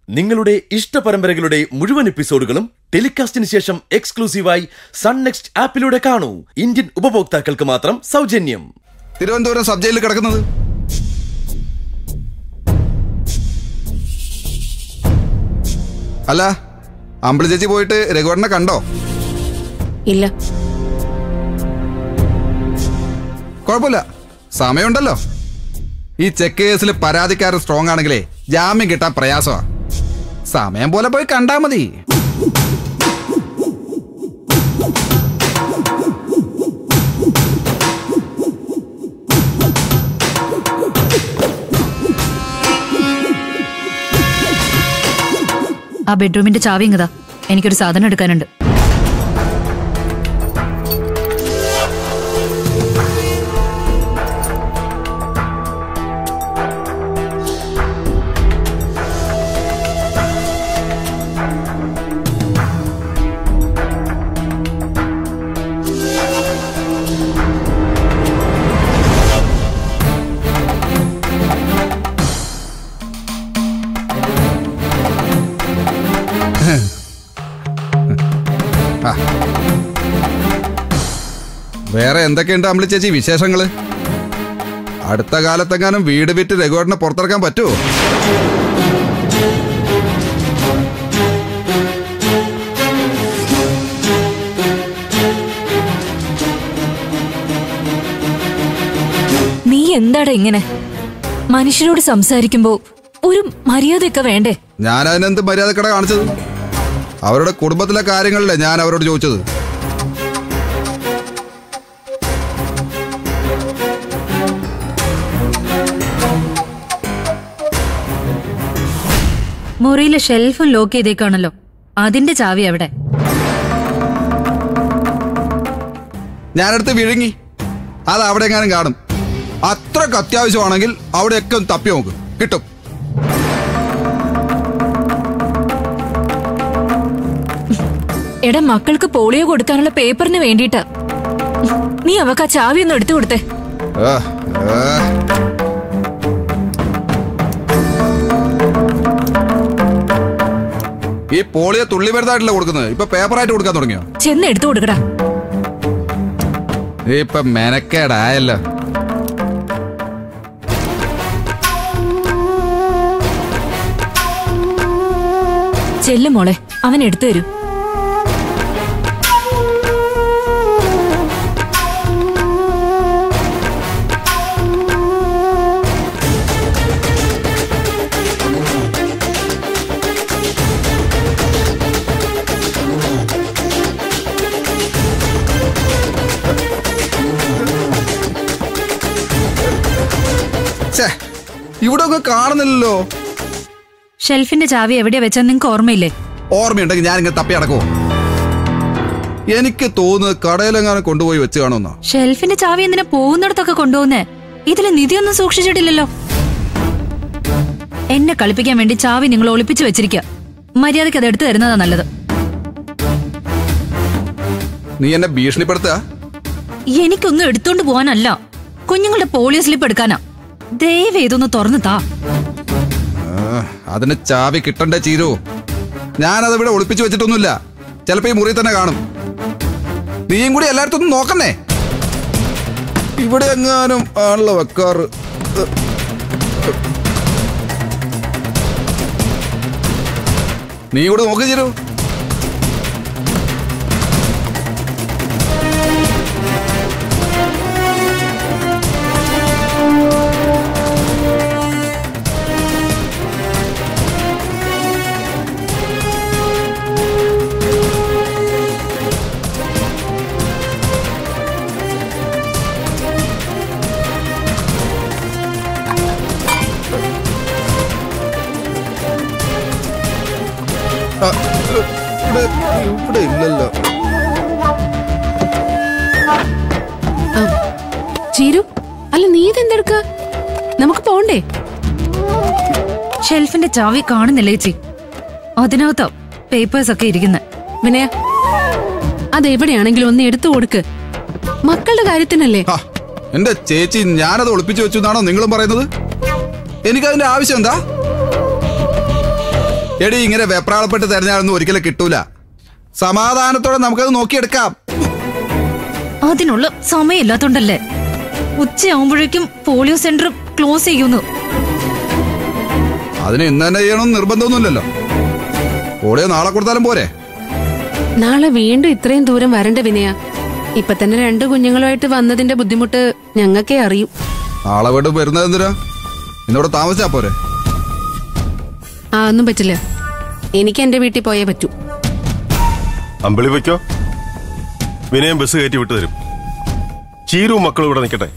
നിങ്ങളുടെ ഇഷ്ട പരമ്പരകളുടെ മുഴുവൻ എപ്പിസോഡുകളും ടെലികാസ്റ്റിന് ശേഷം എക്സ്ക്ലൂസീവായി സൺ നെക്സ്റ്റ് ആപ്പിലൂടെ കാണൂ ഇന്ത്യൻ ഉപഭോക്താക്കൾക്ക് മാത്രം സൗജന്യം തിരുവനന്തപുരം സബ് ജയിലിൽ കിടക്കുന്നത് അല്ല അമ്പിളി ചേച്ചി പോയിട്ട് രഘുവണ്ണനെ കണ്ടോ ഇല്ല കുഴപ്പമില്ല സമയമുണ്ടല്ലോ ഈ ചെക്ക് കേസിൽ പരാതിക്കാരൻ സ്ട്രോങ് ആണെങ്കിലേ ജാമ്യം കിട്ടാൻ പ്രയാസമാ സമയം പോലെ പോയി കണ്ടാ മതി ആ ബെഡ്റൂമിന്റെ ചാവി ഇങ്ങതാ എനിക്കൊരു സാധനം എടുക്കാനുണ്ട് വേറെ എന്തൊക്കെയുണ്ട് അമ്പിളി ചേച്ചി വിശേഷങ്ങള് അടുത്ത കാലത്തെങ്ങാനും വീട് വിറ്റ് രഘുവേട്ടനെ പുറത്തിറക്കാൻ പറ്റുമോ നീ എന്താടാ ഇങ്ങനെ മനുഷ്യരോട് സംസാരിക്കുമ്പോ ഒരു മര്യാദയൊക്കെ വേണ്ടേ ഞാൻ അതിനെന്ത് മര്യാദക്കട കാണിച്ചത് അവരുടെ കുടുംബത്തിലെ കാര്യങ്ങളല്ലേ ഞാൻ അവരോട് ചോദിച്ചത് മുറിയിലെ ഷെൽഫും ലോക്ക് ചെയ്തേക്കാണല്ലോ അതിന്റെ ചാവി എവിടെ ഞാനെടുത്ത് വിഴുങ്ങി അത് അവിടെ എങ്ങാനും കാണും അത്രക്ക് അത്യാവശ്യമാണെങ്കിൽ അവിടെയൊക്കെ ഒന്ന് തപ്പി നോക്ക് കിട്ടും എടാ മക്കൾക്ക് പോളിയോ കൊടുക്കാനുള്ള പേപ്പറിന് വേണ്ടിട്ടാ നീ അവക്ക് ആ ചാവി ഒന്ന് എടുത്തു കൊടുത്തേ ആ, ആ. ഈ പോളിയോ തുള്ളി മരുന്നായിട്ടല്ല കൊടുക്കുന്നത് ഇപ്പൊ പേപ്പറായിട്ട് കൊടുക്കാൻ തുടങ്ങിയോ ചെന്ന് എടുത്തു കൊടുക്കടാ ഇപ്പൊ മെനക്കേടായല്ലോ ചെല്ലു മോളെ അവൻ എടുത്തു തരൂ ഛേ ഇവിടെ ഒന്നും കാണുന്നില്ലല്ലോ ഷെൽഫിന്റെ ചാവി എവിടെയാ വെച്ചെന്ന് നിങ്ങൾക്ക് ഓർമ്മയില്ലേ ഓർമ്മയുണ്ടെങ്കിൽ ഞാൻ ഇങ്ങനെ തപ്പി അടക്കുമോ എനിക്ക് തോന്നുന്നത് കടയിലെങ്ങാനും കൊണ്ടുപോയി വെച്ച് കാണുമെന്നോ ഷെൽഫിന്റെ ചാവി എന്തിനാ പോകുന്നിടത്തൊക്കെ കൊണ്ടുപോകുന്നേ ഇതില് നിധിയൊന്നും സൂക്ഷിച്ചിട്ടില്ലല്ലോ എന്നെ കളിപ്പിക്കാൻ വേണ്ടി ചാവി നിങ്ങൾ ഒളിപ്പിച്ചു വെച്ചിരിക്കുക മര്യാദയ്ക്ക് അത് എടുത്തു തരുന്നതാ നല്ലത് നീ എന്നെ ഭീഷണിപ്പെടുത്തുക എനിക്കൊന്നും എടുത്തോണ്ട് പോവാനല്ല കുഞ്ഞുങ്ങളുടെ പോളിയോ സ്ലിപ്പ് എടുക്കാനാ ദയവ് ഇതൊന്ന് തുറന്നു താ ആ, അതിന് ചാവി കിട്ടണ്ടേ ചീരു ഞാനത് ഇവിടെ ഒളിപ്പിച്ചു വെച്ചിട്ടൊന്നുമില്ല ചിലപ്പോ ഈ മുറി തന്നെ കാണും നീയും കൂടി എല്ലായിടത്തും ഒന്ന് നോക്കണേ ഇവിടെ എങ്ങാനും ആണല്ലോ വെക്കാറ് നീ കൂടെ നോക്ക് ചീരു ആ, ഇവിടെ ഇവിടെ ഇല്ലല്ലോ ചീരു അല്ല നീ ഇതെന്തെടുക്ക നമുക്ക് പോണ്ടേ ഷെൽഫിന്റെ ചാവി കാണുന്നില്ല ചേച്ചി അതിനകത്താ പേപ്പേഴ്സ് ഒക്കെ ഇരിക്കുന്നത് വിനയ അതെവിടെയാണെങ്കിലും ഒന്ന് എടുത്തു കൊടുക്ക് മക്കളുടെ കാര്യത്തിനല്ലേ ആ, എന്റെ ചേച്ചി ഞാനത് ഒളിപ്പിച്ചു വെച്ചു എന്നാണോ നിങ്ങളും പറയുന്നത് എനിക്കതിന്റെ ആവശ്യം എന്താ എടി ഇങ്ങനെ വെപ്രാളപ്പെട്ട് തെരഞ്ഞാലൊന്നും ഒരിക്കലും കിട്ടൂല സമാധാനത്തോടെ നമുക്കത് നോക്കിയെടുക്കാം അതിനുള്ള സമയമില്ലാത്തോണ്ടല്ലേ ഉച്ചയാവുമ്പോഴേക്കും പോളിയോ സെന്റർ ക്ലോസ് ചെയ്യുന്നു അതിന് ഇന്ന് തന്നെ ചെയ്യണമെന്ന് നിർബന്ധമൊന്നുമില്ലല്ലോ പോളിയോ നാളെ കൊടുത്താലും പോരെ നാളെ വീണ്ടും ഇത്രയും ദൂരം വരണ്ട വിനയ ഇപ്പൊ തന്നെ രണ്ട് കുഞ്ഞുങ്ങളുമായിട്ട് വന്നതിന്റെ ബുദ്ധിമുട്ട് ഞങ്ങൾക്കേ അറിയൂ നാളെ വീണ്ടും വരുന്നത് എന്തിനാ ഇന്നോട് താമസിച്ചാ പോരെ ആ ഒന്നും പറ്റില്ല എനിക്ക് എന്റെ വീട്ടിൽ പോയേ പറ്റൂ അമ്പിളി വയ്ക്കോ വിനയം ബസ് കയറ്റി വിട്ടു തരും ചീരും മക്കളും ഇവിടെ നിൽക്കട്ടെ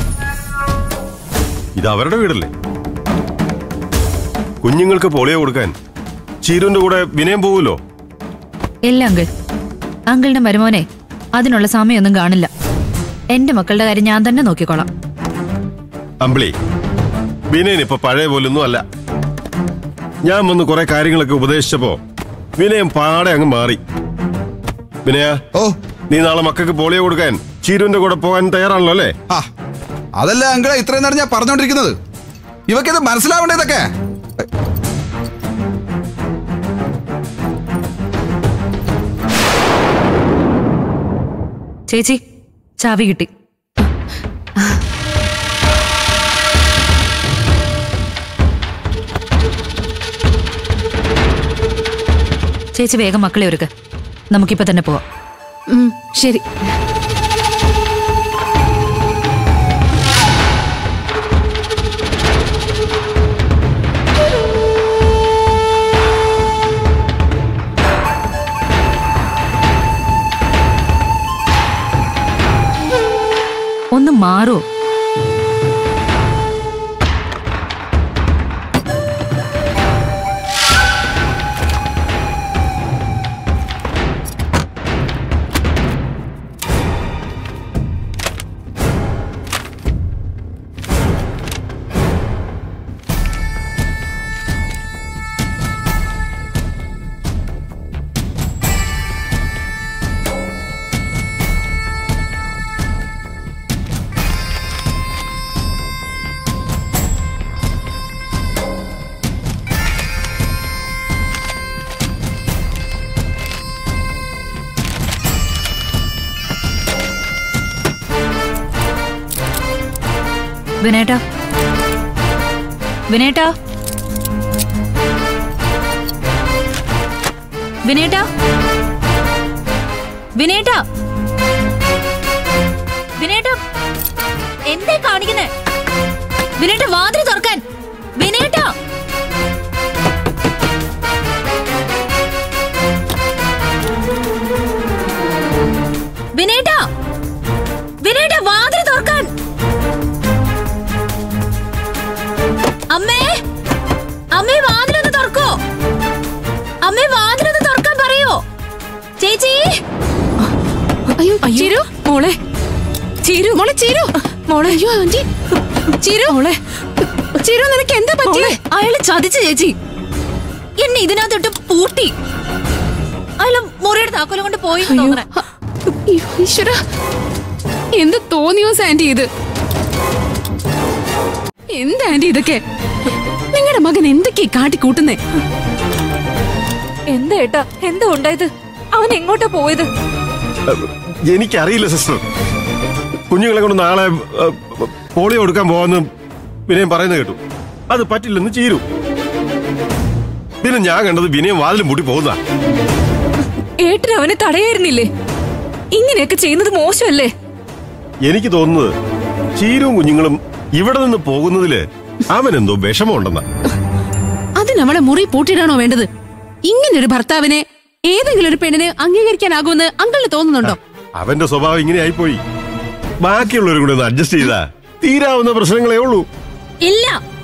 ഇത് അവരുടെ വീടല്ലേ കുഞ്ഞുങ്ങൾക്ക് പോളിയോ കൊടുക്കാൻ ചീരുവിന്റെ കൂടെ വിനയം പോവുമല്ലോ ഇല്ല അങ്കിൾ അങ്കിളിന്റെ മരുമോനെ അതിനുള്ള സമയമൊന്നും കാണില്ല എന്റെ മക്കളുടെ കാര്യം ഞാൻ തന്നെ നോക്കിക്കോളാം അമ്പിളി വിനയൻ ഇപ്പൊ പഴയ പോലൊന്നും അല്ല ഞാൻ വന്ന് കുറെ കാര്യങ്ങളൊക്കെ ഉപദേശിച്ചപ്പോ വിനയം പാടെ അങ്ങ് മാറി വിനയ ഓ നീ നാളെ മക്കൾക്ക് പോളിയോ കൊടുക്കാൻ ചീരുവിന്റെ കൂടെ പോകാൻ തയ്യാറാണല്ലോ അല്ലേ ആ അതല്ല അങ്കിളെ ഇത്രയും നേരം ഞാൻ പറഞ്ഞോണ്ടിരിക്കുന്നത് ഇവക്കിത് മനസ്സിലാവണ്ടേ ഇതൊക്കെ ചേച്ചി ചാവി കിട്ടി ചേച്ചി വേഗം മക്കളെ ഒരുക്ക് നമുക്കിപ്പോ തന്നെ പോവാം ഉം, ശരി ഒന്ന് മാറോ വിനേട്ടാ വിനേട്ടാ വിനേട്ടാ വിനേട്ടാ വിനേട്ടാ എന്തേ കാണിക്കുന്നേ വിനേട്ട വാതിൽ തുറക്കാൻ വിനേട്ടാ വിനേട്ടാ വിനേട്ടാ വാതിൽ തുറക്കാൻ അമ്മേ അമ്മേ വാതിലൊന്ന് തുറക്കോ അമ്മേ വാതിലൊന്ന് തുറക്കാൻ പറയോ ചേച്ചി അയ്യോ ചിരു മോളെ ചീരു മോളെ ചിരു മോളെ അയ്യോ ആന്റി ചിരു മോളെ ചിരു നിനക്ക് എന്താ പറ്റിയേ അയാള് ചതിച്ചു ചേച്ചി എന്നെ ഇതിനകത്തിട്ട് പൂട്ടി അയാള് മുറിയുടെ താക്കോലും കൊണ്ട് പോയി എന്ന് തോന്നണേ അയ്യോ, ഈശ്വരാ എന്ത് തോന്നിയോ ആന്റി ഇത് എന്താ ആന്റി ഇതൊക്കെ നിങ്ങളുടെ മകൻ എന്തൊക്കെയാ കാട്ടിക്കൂട്ടുന്നേ എന്താ ഏട്ടാ എന്താ ഉണ്ടായത് അവൻ എങ്ങോട്ടാ പോയത് അഹ് എനിക്കറിയില്ല സിസ്റ്റർ കുഞ്ഞുങ്ങളെ കൊണ്ട് നാളെ അഹ്, പോളിയോ കൊടുക്കാൻ പോവാന്ന് വിനയം പറയുന്നത് കേട്ടു അത് പറ്റില്ലെന്ന് ചീരു പിന്നെ ഞാൻ കണ്ടത് വിനയം വാതിലും പൂട്ടി പോകുന്ന ഏട്ടൻ അവനെ തടയായിരുന്നില്ലേ ഇങ്ങനെയൊക്കെ ചെയ്യുന്നത് മോശമല്ലേ എനിക്ക് തോന്നുന്നത് ചീരുവും കുഞ്ഞുങ്ങളും ഇവിടെ നിന്ന് പോകുന്നതില് അവനെന്തോ വിഷമമുണ്ടെന്നാ അതിനവളെ മുറി പൂട്ടിയിടാണോ വേണ്ടത് ഇങ്ങനൊരു ഭർത്താവിനെ ഏതെങ്കിലും ഒരു പെണ്ണിന് അംഗീകരിക്കാനാകുമെന്ന് അങ്കിളിന് തോന്നുന്നുണ്ടോ അവന്റെ സ്വഭാവം ഇങ്ങനെ ആയിപ്പോയി ബാക്കിയുള്ളവരും കൂടെ ഒന്ന് അഡ്ജസ്റ്റ് ചെയ്താ തീരാവുന്ന പ്രശ്നങ്ങളേ ഉള്ളൂ ഇല്ല